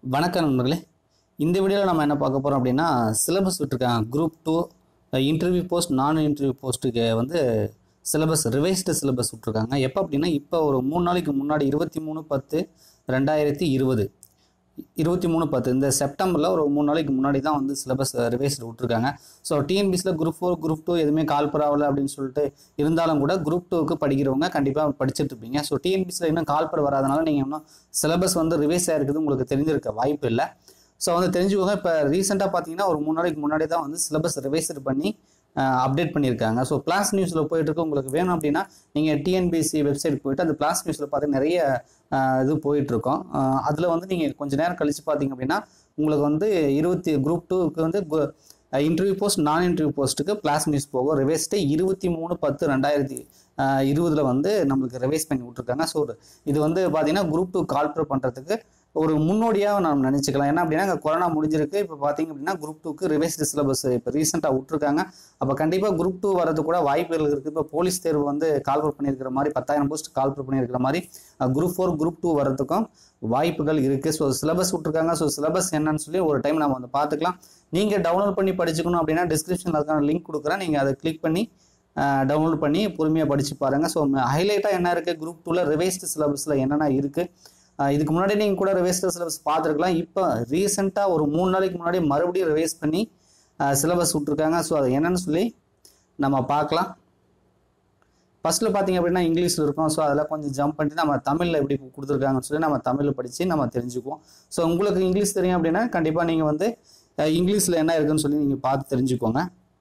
வணக்கம் நண்பர்களே இந்த வீடியோவில் நம்ம என்ன பார்க்க போகிறோம் அப்படின்னா சிலபஸ் விட்டுருக்காங்க குரூப் டூ இன்டர்வியூ போஸ்ட் நான் இன்டர்வியூ போஸ்ட்டுக்கு வந்து சிலபஸ் ரிவைஸ்டு சிலபஸ் விட்ருக்காங்க எப்போ அப்படின்னா இப்போ ஒரு மூணு நாளைக்கு முன்னாடி இருபத்தி மூணு பத்து ரெண்டாயிரத்தி இருபது இருபத்தி மூணு பத்து இந்த செப்டம்பரில் ஒரு மூணு நாளைக்கு முன்னாடி தான் வந்து சிலபஸ் ரிவைஸ்டு விட்ருக்காங்க ஸோ டிஎன்பிசியில் குரூப் ஃபோர் குரூப் டூ எதுவுமே கால் பரவாயில்ல அப்படின்னு சொல்லிட்டு இருந்தாலும் கூட குரூப் டூக்கு படிக்கிறவங்க கண்டிப்பாக படிச்சுட்டு இருப்பீங்க ஸோ டிஎன்பிசியில் இன்னும் கால் பர வராதனால நீங்கள் இன்னும் சிலபஸ் வந்து ரிவைஸ் ஆகிருக்குது உங்களுக்கு தெரிஞ்சிருக்க வாய்ப்பு இல்லை ஸோ வந்து தெரிஞ்சுக்கோங்க இப்போ ரீசெண்டாக பார்த்தீங்கன்னா ஒரு மூணு நாளைக்கு முன்னாடி தான் வந்து சிலபஸ் ரிவைஸ்டு பண்ணி அப்டேட் பண்ணியிருக்காங்க ஸோ பிளாஸ் நியூஸில் போயிட்டு இருக்கு உங்களுக்கு வேணும் அப்படின்னா நீங்கள் டிஎன்பிசி வெப்சைட் போயிட்டு அந்த பிளாஸ் நியூஸில் பார்த்து நிறைய ஆஹ், இது போயிட்டுருக்கோம் அதில் வந்து நீங்கள் கொஞ்ச நேரம் கழித்து பார்த்தீங்க அப்படின்னா உங்களுக்கு வந்து இருபத்தி குரூப் டூக்கு வந்து இன்டர்வியூ போஸ்ட் நான் இன்டர்வியூ போஸ்ட்டுக்கு பிளாஸ் நியூஸ் போகும் ரிவைஸ்ட்டு இருபத்தி மூணு பத்து ரெண்டாயிரத்தி இருபதில் வந்து நம்மளுக்கு ரிவைஸ் பண்ணி விட்ருக்காங்க ஸோ இது வந்து பார்த்தீங்கன்னா குரூப் டூ கால்பர் பண்ணுறதுக்கு ஒரு முன்னோடியாக நம்ம நினச்சிக்கலாம் ஏன்னா அப்படின்னா இங்கே கொரோனா முடிஞ்சிருக்கு இப்போ பார்த்தீங்க அப்படின்னா குரூப் டூக்கு ரிவைஸ்டு சிலபஸ் இப்போ ரீசெண்டாக விட்ருக்காங்க அப்போ கண்டிப்பாக குரூப் டூ வரது கூட வாய்ப்புகள் இருக்குது இப்போ போலீஸ் தேர்வு வந்து கால்பர் பண்ணியிருக்கிற மாதிரி பத்தாயிரம் போஸ்ட் கால்பர் பண்ணியிருக்கிற மாதிரி குரூப் ஃபோர் குரூப் டூ வரதுக்கும் வாய்ப்புகள் இருக்குது ஸோ சிலபஸ் விட்ருக்காங்க ஸோ சிலபஸ் என்னன்னு சொல்லி ஒரு டைம் நம்ம வந்து பார்த்துக்கலாம் நீங்கள் டவுன்லோட் பண்ணி படிச்சுக்கணும் அப்படின்னா டிஸ்கிரிப்ஷனில் அதுக்கான லிங்க் கொடுக்குறேன் நீங்கள் அதை கிளிக் பண்ணி டவுன்லோட் பண்ணி பொறுமையாக படித்து பாருங்கள் ஸோ ஹைலைட்டாக என்ன இருக்குது குரூப் டூவில் ரிவைஸ்டு சிலபஸில் என்னென்ன இருக்குது இதுக்கு முன்னாடி நீங்கள் கூட ரிவைஸ்டு சிலபஸ் பார்த்துருக்கலாம் இப்போ ரீசெண்டாக ஒரு மூணு நாளைக்கு முன்னாடி மறுபடியும் ரிவைஸ் பண்ணி சிலபஸ் விட்ருக்காங்க ஸோ அது என்னன்னு சொல்லி நம்ம பார்க்கலாம் ஃபஸ்ட்டில் பார்த்தீங்க அப்படின்னா இங்கிலீஷில் இருக்கும் ஸோ அதில் கொஞ்சம் ஜம்ப் பண்ணிட்டு நம்ம தமிழில் எப்படி கொடுத்துருக்காங்கன்னு சொல்லி நம்ம தமிழில் படித்து நம்ம தெரிஞ்சுக்குவோம் ஸோ உங்களுக்கு இங்கிலீஷ் தெரியும் அப்படின்னா கண்டிப்பாக நீங்கள் வந்து அஹ், இங்கிலீஷில் என்ன இருக்குன்னு சொல்லி நீங்கள் பார்த்து தெரிஞ்சுக்கோங்க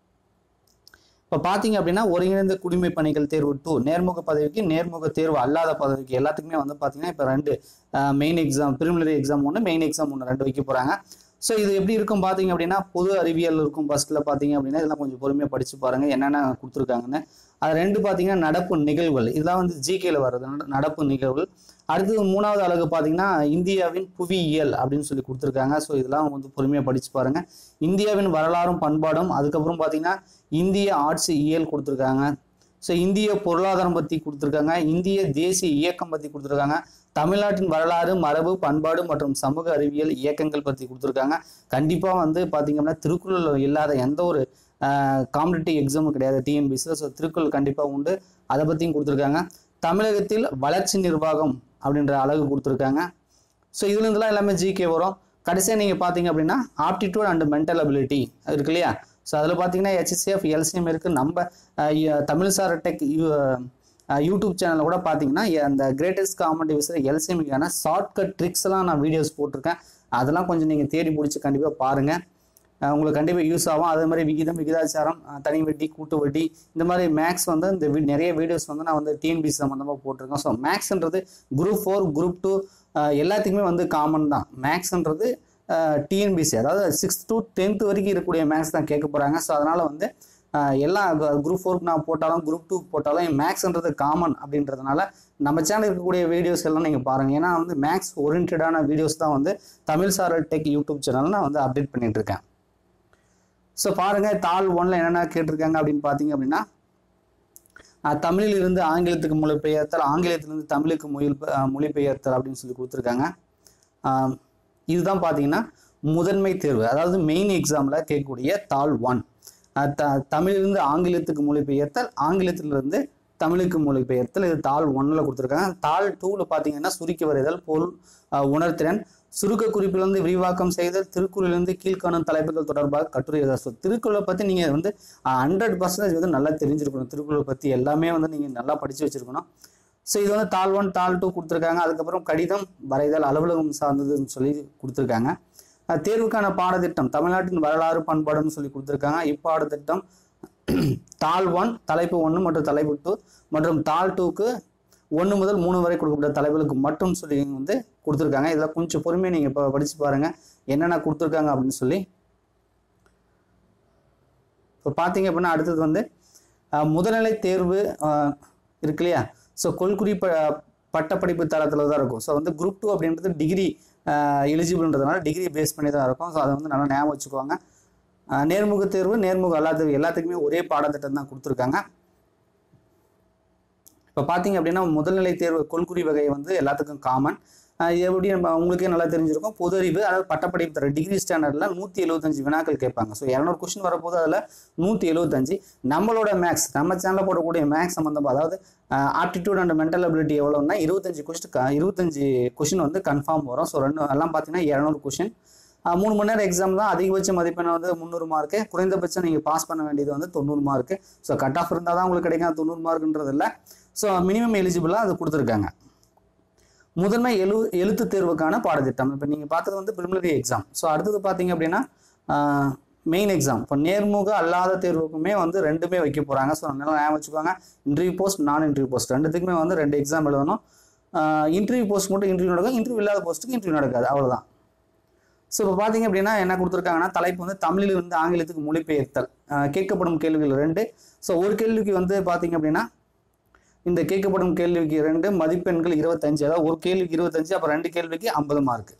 இப்போ பார்த்தீங்க அப்படின்னா ஒருங்கிணைந்த குடிமை பணிகள் தேர்வு டூ நேர்முக பதவிக்கு நேர்முக தேர்வு அல்லாத பதவிக்கு எல்லாத்துக்குமே வந்து பார்த்தீங்கன்னா இப்போ ரெண்டு மெயின் எக்ஸாம் ப்ரிலிமினரி எக்ஸாம் ஒன்று மெயின் எக்ஸாம் ஒன்று ரெண்டு வைக்க போகிறாங்க ஸோ இது எப்படி இருக்கும் பார்த்தீங்க அப்படின்னா பொது அறிவியல் இருக்கும் ஃபஸ்ட்டில் பார்த்தீங்க அப்படின்னா இதெல்லாம் கொஞ்சம் பொறுமையாக படித்து பாருங்கள் என்னென்ன கொடுத்துருக்காங்கன்னு அது ரெண்டு பார்த்தீங்கன்னா நடப்பு நிகழ்வுகள் இதெல்லாம் வந்து ஜிகேல வர்றது நட- நடப்பு நிகழ்வுகள் அடுத்தது மூணாவது அழகு பார்த்தீங்கன்னா இந்தியாவின் புவியியல் அப்படின்னு சொல்லி கொடுத்துருக்காங்க ஸோ இதெல்லாம் வந்து பொறுமையாக படித்து பாருங்கள் இந்தியாவின் வரலாறும் பண்பாடும் அதுக்கப்புறம் பார்த்தீங்கன்னா இந்திய ஆட்சி இயல் கொடுத்துருக்காங்க ஸோ இந்திய பொருளாதாரம் பற்றி கொடுத்துருக்காங்க இந்திய தேசிய இயக்கம் பற்றி கொடுத்துருக்காங்க தமிழ்நாட்டின் வரலாறு மரபு பண்பாடு மற்றும் சமூக அறிவியல் இயக்கங்கள் பற்றி கொடுத்துருக்காங்க கண்டிப்பாக வந்து பார்த்தீங்க அப்படின்னா திருக்குறள் இல்லாத எந்த ஒரு காம்படிட்டிவ் எக்ஸாமும் கிடையாது டிஎன்பிசியில் ஸோ திருக்குறள் கண்டிப்பாக உண்டு அதை பற்றியும் கொடுத்துருக்காங்க தமிழகத்தில் வளர்ச்சி நிர்வாகம் அப்படின்ற அழகு கொடுத்துருக்காங்க ஸோ இதுலேருந்துலாம் எல்லாமே ஜிகே வரும் கடைசியாக நீங்கள் பார்த்தீங்க அப்படின்னா ஆப்டிடியூட் அண்ட் மென்டல் அபிலிட்டி இருக்கு இல்லையா ஸோ அதில் பார்த்தீங்கன்னா ஹெச்சிஎஃப் எல்சிஎம் இருக்குது நம்ம அஹ், ய- தமிழ் சார் டெக் யூடியூப் சேனலில் கூட பார்த்தீங்கன்னா எ- அந்த கிரேட்டஸ்ட் காமெடி விசில் எல்சிஎம்க்கான ஷார்ட்கட் ட்ரிக்ஸ் எல்லாம் நான் வீடியோஸ் போட்டிருக்கேன் அதெல்லாம் கொஞ்சம் நீங்கள் தேடி பிடிச்சி கண்டிப்பாக பாருங்கள் அஹ் உங்களுக்கு கண்டிப்பாக யூஸ் ஆகும் அதே மாதிரி விகிதம் விகிதாச்சாரம் அஹ் தனி வட்டி கூட்டு வட்டி இந்த மாதிரி மேக்ஸ் வந்து இந்த வி- நிறைய வீடியோஸ் வந்து நான் வந்து டிஎன்பிசி சம்மந்தமாக போட்டிருக்கேன் ஸோ மேக்ஸ்ன்றது குரூப் ஃபோர் குரூப் டூ எல்லாத்துக்குமே வந்து காமன் தான் மேக்ஸ்ன்றது டிஎன்பிசி அதாவது சிக்ஸ்த் டு டென்த் வரைக்கும் இருக்கக்கூடிய மேக்ஸ் தான் கேட்க போகிறாங்க ஸோ அதனால் வந்து அஹ் எல்லா குரூப் ஃபோருக்கு நான் போட்டாலும் குரூப் டூ போட்டாலும் மேக்ஸ்ன்றது காமன் அப்படின்றதுனால நம்ம சேனல் இருக்கக்கூடிய வீடியோஸ் எல்லாம் நீங்கள் பாருங்கள் ஏன்னா வந்து மேக்ஸ் ஓரியன்டான வீடியோஸ் தான் வந்து தமிழ் சாரல் டெக் யூடியூப் சேனல் நான் வந்து அப்டேட் பண்ணிட்டு இருக்கேன் ஸோ பாருங்க தாள் ஒன்ல என்னென்ன கேட்டிருக்காங்க அப்படின்னு பார்த்தீங்க அப்படின்னா அஹ், தமிழில் இருந்து ஆங்கிலத்துக்கு மொழிபெயர்த்தல் ஆங்கிலத்திலிருந்து தமிழுக்கு மொழி அஹ், மொழிபெயர்த்தல் அப்படின்னு சொல்லி கொடுத்துருக்காங்க அஹ், இதுதான் பார்த்தீங்கன்னா முதன்மை தேர்வு அதாவது மெயின் எக்ஸாமில் கேட்கக்கூடிய தாள் ஒன் த தமிழிலிருந்து ஆங்கிலத்துக்கு மொழிபெயர்த்தல் ஆங்கிலத்திலிருந்து தமிழுக்கு மொழிபெயர்த்தல் இது தாள் ஒன்னில் கொடுத்துருக்காங்க தாள் டூவில் பார்த்தீங்கன்னா சுருக்கி வரைதல் பொருள் அஹ், உணர்திறன் சுருக்க குறிப்பிலிருந்து விரிவாக்கம் செய்தல் திருக்குறளிலிருந்து கீழ்காணும் தலைப்புகள் தொடர்பாக கட்டுரை எழுத ஸோ திருக்குறளை பற்றி நீங்கள் வந்து ஹண்ட்ரட் பர்சன்டேஜ் வந்து நல்லா தெரிஞ்சிருக்கணும் திருக்குறளை பற்றி எல்லாமே வந்து நீங்கள் நல்லா படித்து வச்சிருக்கணும் ஸோ இது வந்து தாள் ஒன் தாள் டூ கொடுத்துருக்காங்க அதுக்கப்புறம் கடிதம் வரைதல் அலுவலகம் சார்ந்ததுன்னு சொல்லி கொடுத்துருக்காங்க அஹ் தேர்வுக்கான பாடத்திட்டம் தமிழ்நாட்டின் வரலாறு பண்பாடுன்னு சொல்லி கொடுத்துருக்காங்க இப்பாடத்திட்டம் தாள் ஒன் தலைப்பு ஒன்று மற்றும் தலைப்பு டூ மற்றும் தாள் டூக்கு ஒன்று முதல் மூணு வரை கொடுக்கப்பட்ட தலைப்புகளுக்கு மட்டும் சொல்லி வந்து கொடுத்துருக்காங்க இதில் கொஞ்சம் பொறுமையாக நீங்கள் இப்போ படித்து பாருங்கள் என்னென்ன கொடுத்துருக்காங்க அப்படின்னு சொல்லி இப்போ பார்த்தீங்க அப்படின்னா அடுத்தது வந்து அஹ், முதுநிலை தேர்வு அஹ், இருக்கு இல்லையா ஸோ கொள்குறி ப பட்டப்படிப்பு தரத்தில் தான் இருக்கும் ஸோ வந்து குரூப் டூ அப்படின்றது டிகிரி எலிஜிபிள்ன்றதுனால டிகிரி பேஸ் பண்ணி தான் இருக்கும் ஸோ அதை வந்து நல்லா ஞாபகம் வச்சுக்கோங்க அஹ், நேர்முக தேர்வு நேர்முக அல்லாத தேர்வு எல்லாத்துக்குமே ஒரே பாடத்திட்டம் தான் கொடுத்துருக்காங்க இப்போ பார்த்தீங்க அப்படின்னா முதல்நிலை தேர்வு கொள்குறி வகை வந்து எல்லாத்துக்கும் காமன் ஆஹ் இது எப்படி நம்ம உங்களுக்கே நல்லா தெரிஞ்சிருக்கும் பொது அறிவு அதாவது பட்டப்படிப்பு தர டிகிரி ஸ்டாண்டர்டில் நூற்றி எழுபத்தஞ்சு வினாக்கள் கேட்பாங்க ஸோ இரநூறு கொஸ்டின் வரப்போது அதில் நூற்றி எழுபத்தஞ்சு நம்மளோட மேக்ஸ் நம்ம சேனலில் போடக்கூடிய மேக்ஸ் சம்மந்தமாக அதாவது ஆப்டிடியூட் அண்ட் மென்டல் அபிலிட்டி எவ்வளோன்னா இருபத்தஞ்சு கொஸ்டின் இருபத்தஞ்சு கொஸ்டின் வந்து கன்ஃபார்ம் வரும் ஸோ ரெண்டு எல்லாம் பார்த்தீங்கன்னா இரநூறு கொஸ்டின் மூணு மணி நேரம் எக்ஸாம் தான் அதிகபட்ச மதிப்பெண் வந்து முந்நூறு மார்க்கு குறைந்தபட்சம் நீங்கள் பாஸ் பண்ண வேண்டியது வந்து தொண்ணூறு மார்க்கு ஸோ கட் ஆஃப் இருந்தால் தான் உங்களுக்கு கிடைக்கும் தொண்ணூறு மார்க்குன்றது இல்லை ஸோ மினிமம் எலிஜிபிளாக அது கொடுத்துருக்காங்க முதன்மை எழு எழுத்து தேர்வுக்கான பாடத்திட்டம் இப்போ நீங்கள் பார்த்தது வந்து ப்ரிலிமினரி எக்ஸாம் ஸோ அடுத்தது பார்த்தீங்க அப்படின்னா மெயின் எக்ஸாம் இப்போ நேர்முக அல்லாத தேர்வுக்குமே வந்து ரெண்டுமே வைக்க போகிறாங்க ஸோ நல்லா ஞாபகம் வச்சுக்கோங்க இன்டர்வியூ போஸ்ட் நான் இன்டர்வியூ போஸ்ட் ரெண்டுத்துக்குமே வந்து ரெண்டு எக்ஸாம் எழுதணும் இன்டர்வியூ போஸ்ட் மட்டும் இன்டர்வியூ நடக்கும் இன்டர்வியூ இல்லாத போஸ்ட்டுக்கு இன்டர்வியூ நடக்காது அவ்வளோதான் ஸோ இப்போ பார்த்தீங்க அப்படின்னா என்ன கொடுத்துருக்காங்கன்னா தலைப்பு வந்து தமிழிலிருந்து ஆங்கிலத்துக்கு மொழிபெயர்த்தல் அஹ் கேட்கப்படும் கேள்விகள் ரெண்டு ஸோ ஒரு கேள்விக்கு வந்து பார்த்தீங்க அப்படின்னா இந்த கேட்கப்படும் கேள்விக்கு ரெண்டு மதிப்பெண்கள் இருபத்தஞ்சு அதாவது ஒரு கேள்விக்கு இருபத்தஞ்சு அப்புறம் ரெண்டு கேள்விக்கு ஐம்பது மார்க்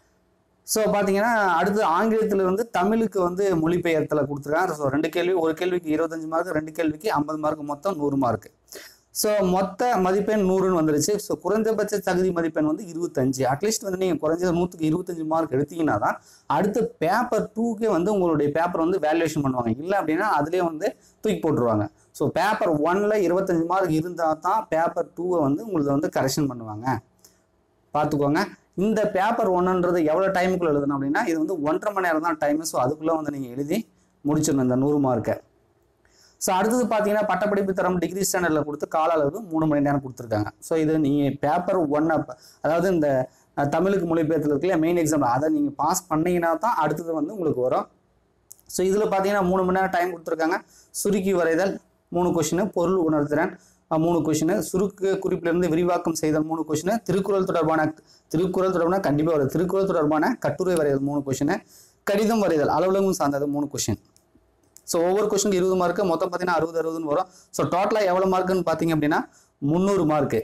ஸோ பார்த்தீங்கன்னா அடுத்து ஆங்கிலத்தில் வந்து தமிழுக்கு வந்து மொழிபெயர்த்தலை கொடுத்துருக்காங்க ஸோ ரெண்டு கேள்வி ஒரு கேள்விக்கு இருபத்தஞ்சு மார்க் ரெண்டு கேள்விக்கு ஐம்பது மார்க் மொத்தம் நூறு மார்க் ஸோ மொத்த மதிப்பெண் நூறுன்னு வந்துருச்சு ஸோ குறைந்தபட்ச தகுதி மதிப்பெண் வந்து இருபத்தஞ்சு அட்லீஸ்ட் வந்து நீங்கள் குறைஞ்சது நூற்றுக்கு இருபத்தஞ்சு மார்க் எடுத்தீங்கன்னா தான் அடுத்து பேப்பர் டூக்கே வந்து உங்களுடைய பேப்பர் வந்து வேல்யூவேஷன் பண்ணுவாங்க இல்லை அப்படின்னா அதுலேயே வந்து தூக்கி போட்டுருவாங்க ஸோ பேப்பர் ஒன்ல இருபத்தஞ்சு மார்க் இருந்தால் தான் பேப்பர் டூவை வந்து உங்களுக்கு வந்து கரெக்ஷன் பண்ணுவாங்க பார்த்துக்கோங்க இந்த பேப்பர் ஒன்றுன்றது எவ்வளோ டைமுக்குள்ள எழுதணும் அப்படின்னா இது வந்து ஒன்றரை மணி நேரம் தான் டைம் ஸோ அதுக்குள்ளே வந்து நீங்கள் எழுதி முடிச்சிடணும் இந்த நூறு மார்க்கை ஸோ அடுத்தது பார்த்தீங்கன்னா பட்டப்படிப்பு தரம் டிகிரி ஸ்டாண்டர்டில் கொடுத்து கால அளவு மூணு மணி நேரம் கொடுத்துருக்காங்க ஸோ இது நீங்கள் பேப்பர் ஒன் அதாவது இந்த அஹ், தமிழுக்கு மொழிபெயர்த்தில் இருக்குல்ல மெயின் எக்ஸாம் அதை நீங்கள் பாஸ் பண்ணீங்கன்னா தான் அடுத்தது வந்து உங்களுக்கு வரும் ஸோ இதில் பார்த்தீங்கன்னா மூணு மணி நேரம் டைம் கொடுத்துருக்காங்க சுருக்கி வரைதல் மூணு கொஷின் பொருள் உணர்திறன் அஹ், மூணு கொஷின் சுருக்கு குறிப்பிலிருந்து விரிவாக்கம் செய்தல் மூணு கொஷின் திருக்குறள் தொடர்பான திருக்குறள் தொடர்பான கண்டிப்பாக வருது திருக்குறள் தொடர்பான கட்டுரை வரைதல் மூணு கொஷின் கடிதம் வரைதல் அலுவலகம் சார்ந்தது மூணு கொஷின் ஸோ ஒவ்வொரு கொஸ்டின் இருபது மார்க்கு மொத்தம் பார்த்தீங்கன்னா அறுபது அறுபதுன்னு வரும் ஸோ டோட்டலாக எவ்வளோ மார்க்குன்னு பார்த்தீங்க அப்படின்னா முந்நூறு மார்க்கு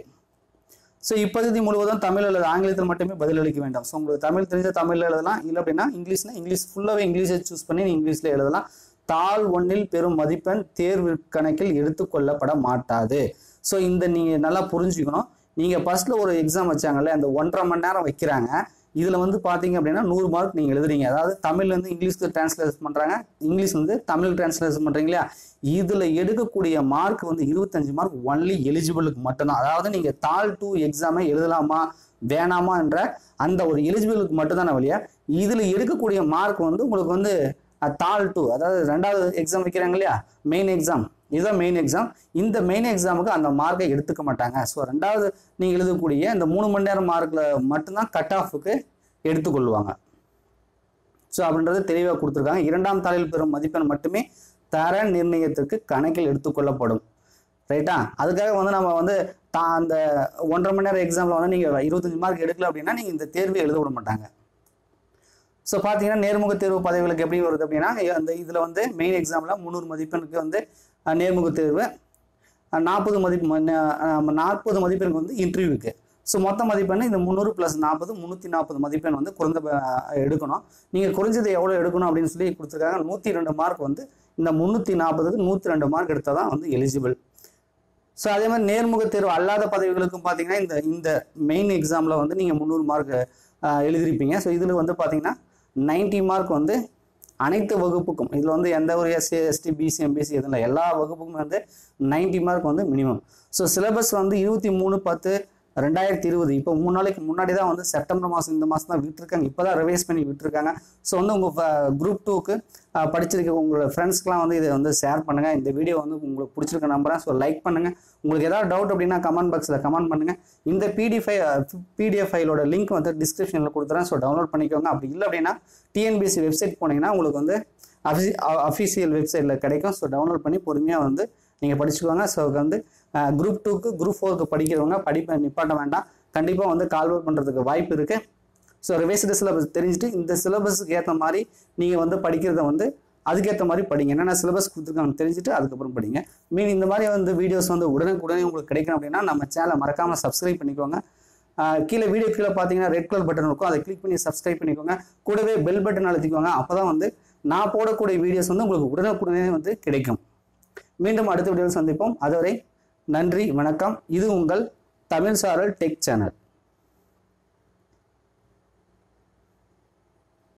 ஸோ இப்பகுதி முழுவதும் தமிழ் அல்லது ஆங்கிலத்தில் மட்டுமே பதிலளிக்க வேண்டாம் ஸோ உங்களுக்கு தமிழ் தெரிஞ்ச தமிழில் எழுதலாம் இல்லை அப்படின்னா இங்கிலீஷ்னா இங்கிலீஷ் ஃபுல்லாகவே இங்கிலீஷை சூஸ் பண்ணி நீ இங்கிலீஷில் எழுதலாம் தாள் ஒன்றில் பெரும் மதிப்பெண் தேர்வு கணக்கில் எடுத்துக்கொள்ளப்பட மாட்டாது ஸோ இந்த நீங்கள் நல்லா புரிஞ்சுக்கணும் நீங்கள் ஃபர்ஸ்ட்டில் ஒரு எக்ஸாம் வச்சாங்கல்ல அந்த ஒன்றரை மணி நேரம் வைக்கிறாங்க இதில் வந்து பார்த்தீங்க அப்படின்னா நூறு மார்க் நீங்கள் எழுதுறீங்க அதாவது தமிழ்லேருந்து இங்கிலீஷ்க்கு டிரான்ஸ்லேஷன் பண்ணுறாங்க இங்கிலீஷ் வந்து தமிழ் டிரான்ஸ்லேஷன் பண்ணுறீங்க இல்லையா இதில் எடுக்கக்கூடிய மார்க் வந்து இருபத்தஞ்சு மார்க் ஒன்லி எலிஜிபிளுக்கு மட்டும்தான் அதாவது நீங்கள் தாள் டூ எக்ஸாமை எழுதலாமா வேணாமா என்ற அந்த ஒரு எலிஜிபிளுக்கு மட்டும்தான வழியா இதில் எடுக்கக்கூடிய மார்க் வந்து உங்களுக்கு வந்து அஹ், தாள் டூ அதாவது ரெண்டாவது எக்ஸாம் வைக்கிறாங்க இல்லையா மெயின் எக்ஸாம் இதுதான் மெயின் எக்ஸாம் இந்த மெயின் எக்ஸாமுக்கு அந்த மார்க்கை எடுத்துக்க மாட்டாங்க ஸோ ரெண்டாவது நீங்கள் எழுதக்கூடிய இந்த மூணு மணி நேரம் மார்க்கில் மட்டும்தான் கட் ஆஃபுக்கு எடுத்துக்கொள்வாங்க ஸோ அப்படின்றது தெளிவாக கொடுத்துருக்காங்க இரண்டாம் தாளில் பெறும் மதிப்பெண் மட்டுமே தர நிர்ணயத்திற்கு கணக்கில் எடுத்துக்கொள்ளப்படும் ரைட்டா அதுக்காக வந்து நம்ம வந்து தா அந்த ஒன்றரை மணி நேரம் எக்ஸாமில் வந்து நீங்கள் இருபத்தஞ்சு மார்க் எடுக்கல அப்படின்னா நீங்கள் இந்த தேர்வை எழுத விட மாட்டாங்க ஸோ பார்த்தீங்கன்னா நேர்முக தேர்வு பதவிகளுக்கு எப்படி வருது அப்படின்னா அந்த இதில் வந்து மெயின் எக்ஸாமில் முந்நூறு மதிப்பெண்ணுக்கு வந்து அஹ், நேர்முக தேர்வு நாற்பது மதிப்பு நாற்பது மதிப்பெண்ணுக்கு வந்து இன்டர்வியூக்கு ஸோ மொத்த மதிப்பெண் இந்த முந்நூறு ப்ளஸ் நாற்பது முந்நூற்றி நாற்பது மதிப்பெண் வந்து குறைந்த அஹ், எடுக்கணும் நீங்கள் குறைஞ்சது எவ்வளோ எடுக்கணும் அப்படின்னு சொல்லி கொடுத்துருக்காங்க நூற்றி ரெண்டு மார்க் வந்து இந்த முந்நூற்றி நாற்பதுக்கு நூற்றி ரெண்டு மார்க் எடுத்தால் தான் வந்து எலிஜிபிள் ஸோ அதே மாதிரி நேர்முக தேர்வு அல்லாத பதவிகளுக்கும் பார்த்தீங்கன்னா இந்த இந்த மெயின் எக்ஸாமில் வந்து நீங்கள் முந்நூறு மார்க் எழுதிருப்பீங்க ஸோ இதில் வந்து பார்த்தீங்கன்னா 90 மார்க் வந்து அனைத்து வகுப்புக்கும் இதில் வந்து எந்த ஒரு எஸ்சி எஸ்டி பிசி எம்பிசி எதுவும் இல்லை எல்லா வகுப்புக்கும் வந்து 90 மார்க் வந்து மினிமம் ஸோ சிலபஸ் வந்து இருபத்தி மூணு பத்து ரெண்டாயிரத்தி இருபது இப்போ மூணு நாளைக்கு முன்னாடி தான் வந்து செப்டம்பர் மாதம் இந்த மாதம் தான் விட்டுருக்காங்க இப்போ தான் ரிவைஸ் பண்ணி விட்டுருக்காங்க ஸோ வந்து உங்கள் குரூப் டூக்கு படிச்சிருக்க உங்களோட ஃப்ரெண்ட்ஸ்க்குலாம் வந்து இதை வந்து ஷேர் பண்ணுங்கள் இந்த வீடியோ வந்து உங்களுக்கு பிடிச்சிருக்க நம்புறேன் ஸோ லைக் பண்ணுங்கள் உங்களுக்கு ஏதாவது டவுட் அப்படின்னா கமெண்ட் பாக்ஸில் கமெண்ட் பண்ணுங்கள் இந்த பிடி ஃபை பிடிஎஃப் ஃபைலோட லிங்க் வந்து டிஸ்கிரிப்ஷனில் கொடுத்துறேன் ஸோ டவுன்லோட் பண்ணிக்கோங்க அப்படி இல்லை அப்படின்னா டிஎன்பிசி வெப்சைட் போனீங்கன்னா உங்களுக்கு வந்து அஃபி அஃபிஷியல் வெப்சைட்டில் கிடைக்கும் ஸோ டவுன்லோட் பண்ணி பொறுமையாக வந்து நீங்கள் படிச்சுக்குவாங்க ஸோ வந்து குரூப் டூக்கு குரூப் ஃபோருக்கு படிக்கிறவங்க படிப்பை நிப்பாட்ட வேண்டாம் கண்டிப்பாக வந்து கால்வர் பண்ணுறதுக்கு வாய்ப்பு இருக்குது ஸோ ரிவைஸ்டு சிலபஸ் தெரிஞ்சுட்டு இந்த சிலபஸுக்கு ஏற்ற மாதிரி நீங்கள் வந்து படிக்கிறத வந்து அதுக்கேற்ற மாதிரி படிங்க என்னென்ன சிலபஸ் கொடுத்துருக்காங்க தெரிஞ்சுட்டு அதுக்கப்புறம் படிங்க மீன் இந்த மாதிரி வந்து வீடியோஸ் வந்து உடனுக்குடனே உங்களுக்கு கிடைக்கணும் அப்படின்னா நம்ம சேனலை மறக்காமல் சப்ஸ்கிரைப் பண்ணிக்கோங்க ஆஹ் கீழே வீடியோ கீழே பார்த்தீங்கன்னா ரெட் கலர் பட்டன் இருக்கும் அதை கிளிக் பண்ணி சப்ஸ்கிரைப் பண்ணிக்கோங்க கூடவே பெல் பட்டன் அழுத்திக்கோங்க அப்போ தான் வந்து நான் போடக்கூடிய வீடியோஸ் வந்து உங்களுக்கு உடனுக்குடனே வந்து கிடைக்கும் மீண்டும் அடுத்த வீடியோவில் சந்திப்போம் அதுவரை நன்றி வணக்கம் இது உங்கள் தமிழ் சாரல் டெக் சேனல்